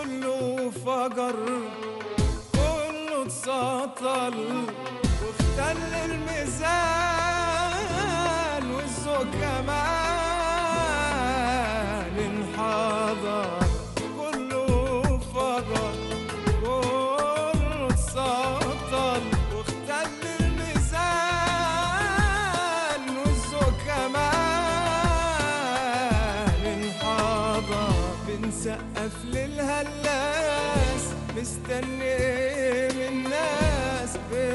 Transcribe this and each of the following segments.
كله فجر كله اتسطل واختل الميزان والذوق كمان انحدر كله فجر كله اتسطل واختل الميزان والذوق كمان انحدر بنسقف للهلاس مستني من الناس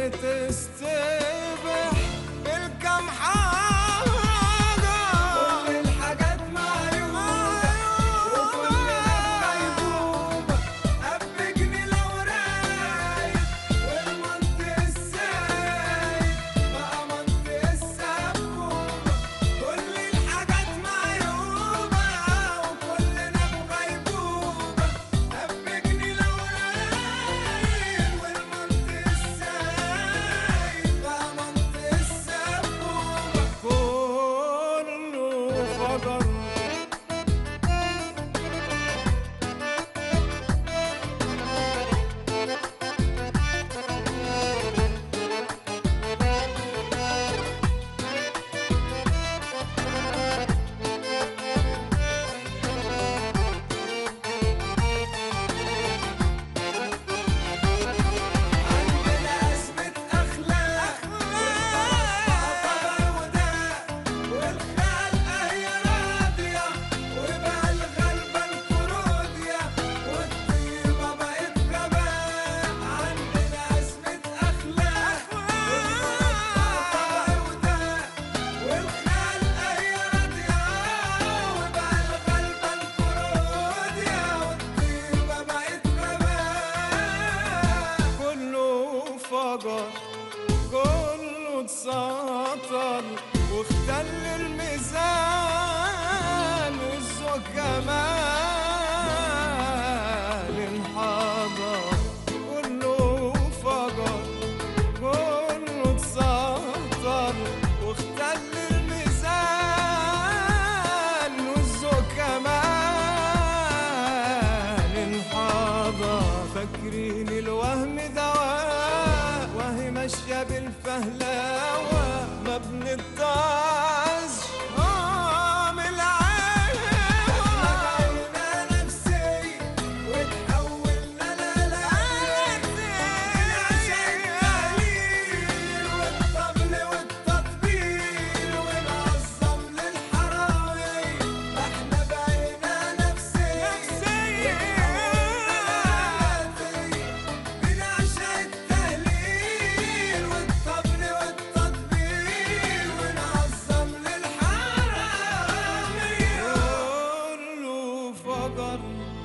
بتستبح بالكم حاجة كل الحاجات معيوبة وكلها غيبوبة قبجني لو رايق والمنطق السايق بقى منطق السبوبة كل الحاجات معيوبة وكلنا بغيبوبة قبجني لو رايق والمنطق السايق بقى منطق السبوبة كله فجر عندنا أزمة أخلاق طبع وداء والخلقة هي راضية وبقى الغلبة الفرودية والطيبة بقت غباء عندنا أزمة أخلاق طبع وداء والخلقة هي راضية وبقى الغلبة الفرودية والطيبة بقت غباء كله فجر كله اتسطر واختل الميزان والذوق كمان انحدر كله فجر كله اتسطر واختل الميزان والذوق كمان انحدر فاكرين الوهم دواء وهي ماشية بالفهلاوة ما بنتعش آه من العين نفسي وتحولنا للعشق القليل والطبل والتطبيل ونعظم للحراوي احنا بقينا نفسي بنعشق التهليل والطبل والتطبيل ونعظم للحراوي كله فجر